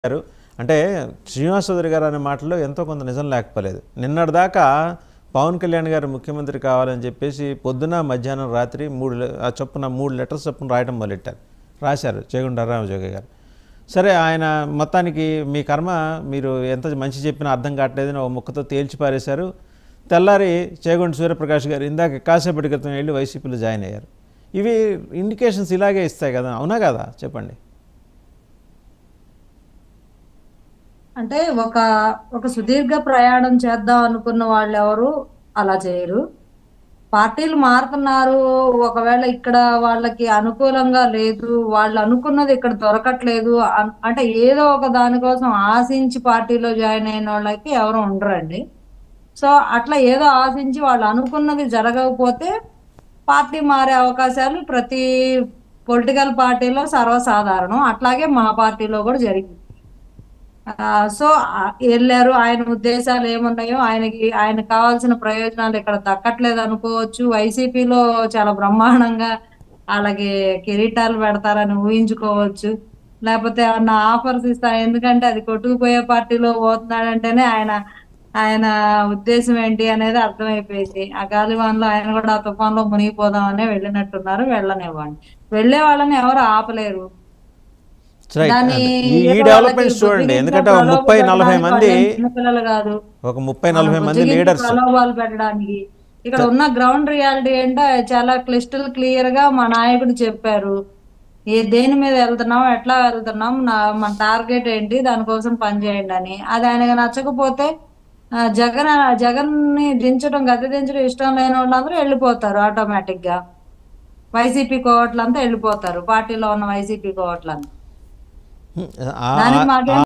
గారు అంటే శ్రీనివాస్ చౌదరి గారు అనే మాటలో ఎంతో కొంత నిజం లేకపోలేదు నిన్నటిదాకా పవన్ కళ్యాణ్ గారు ముఖ్యమంత్రి కావాలని చెప్పేసి పొద్దున మధ్యాహ్నం రాత్రి మూడు లె- ఆ చొప్పున మూడు లెటర్స్ చొప్పున రాయడం మొదలెట్టారు రాశారు చేగుండ రామజోగి గారు సరే ఆయన మొత్తానికి మీ కర్మ మీరు ఎంత మంచి చెప్పినా అర్థం కావట్లేదని ఒక ముక్కతో తేల్చి పారేశారు తెల్లారి చేగొండ సూర్యప్రకాష్ గారు ఇందాక కాసేపటి క్రితం వెళ్ళి వైసీపీలో జాయిన్ అయ్యారు ఇవి ఇండికేషన్స్ ఇలాగే ఇస్తాయి కదా అవునా కదా చెప్పండి అంటే ఒక ఒక సుదీర్ఘ ప్రయాణం చేద్దాం అనుకున్న వాళ్ళు ఎవరు అలా చేయరు పార్టీలు మారుతున్నారు ఒకవేళ ఇక్కడ వాళ్ళకి అనుకూలంగా లేదు వాళ్ళు అనుకున్నది ఇక్కడ దొరకట్లేదు అన్- అంటే ఏదో ఒక దానికోసం ఆశించి పార్టీలో జాయిన్ అయిన వాళ్ళకి ఎవరు ఉండరండి సో అట్లా ఏదో ఆశించి వాళ్ళు అనుకున్నది జరగకపోతే పార్టీ మారే అవకాశాలు ప్రతి పొలిటికల్ పార్టీలో సర్వసాధారణం అట్లాగే మా పార్టీలో కూడా జరిగింది ఆ, సో ఆ, వెళ్ళారు ఆయన ఉద్దేశాలు ఏమున్నాయో ఆయనకి ఆయన కావాల్సిన ప్రయోజనాలు ఇక్కడ దక్కట్లేదు అనుకోవచ్చు వైసీపీలో చాలా బ్రహ్మాండంగా వాళ్ళకి కిరీటాలు పెడతారని ఊహించుకోవచ్చు లేకపోతే ఏమన్నా ఆఫర్స్ ఇస్తా ఎందుకంటే అది కొట్టుకుపోయే పార్టీలో పోతున్నాడంటేనే ఆయన ఆయన ఉద్దేశం ఏంటి అనేది అర్థమైపోయింది ఆ గాలివాన్లో ఆయన కూడా ఆ తుఫాన్లో మునిగిపోదామనే వెళ్ళినట్టున్నారు వెళ్ళనివ్వండి వెళ్ళే వాళ్ళని ఎవరు ఆపలేరు రైట్ దాన్ని ఈ ఈ ఏదో డెవలప్మెంట్స్ వాళ్ళకి చూడండి బుద్ధిగా ఎందుకంటే ఒక ప్రలోభ ముప్పై నలభై పెట్టడానికి మంది వాళ్ళేం చిన్నపిల్లలు కాదు ఒక ముప్పై నలభై మంది బుజ్జగించి లీడర్స్ ప్రలోభాలు పెట్టడానికి ఇక్కడ ఉన్న గ్రౌండ్ రియాలిటీ ఏంటో చాలా క్లిస్టల్ క్లియర్ గా మా నాయకుడు చెప్పారు ఏ దేని మీద వెళ్తున్నాం ఎట్లా వెళ్తున్నాం నా మన టార్గెట్ ఏంటి దానికోసం పనిచేయండి అని అది ఆయనకు నచ్చకపోతే ఆ, జగన్ జగన్ ని దించడం గద్దె దించడం ఇష్టం లేని వాళ్ళందరూ వెళ్ళిపోతారు ఆటోమేటిక్ గా వైసీపీ కోవట్లంతా వెళ్ళిపోతారు పార్టీలో ఉన్న వైసీపీ కోవట్లంతా ఆ- దానికి ఆ- మాకేం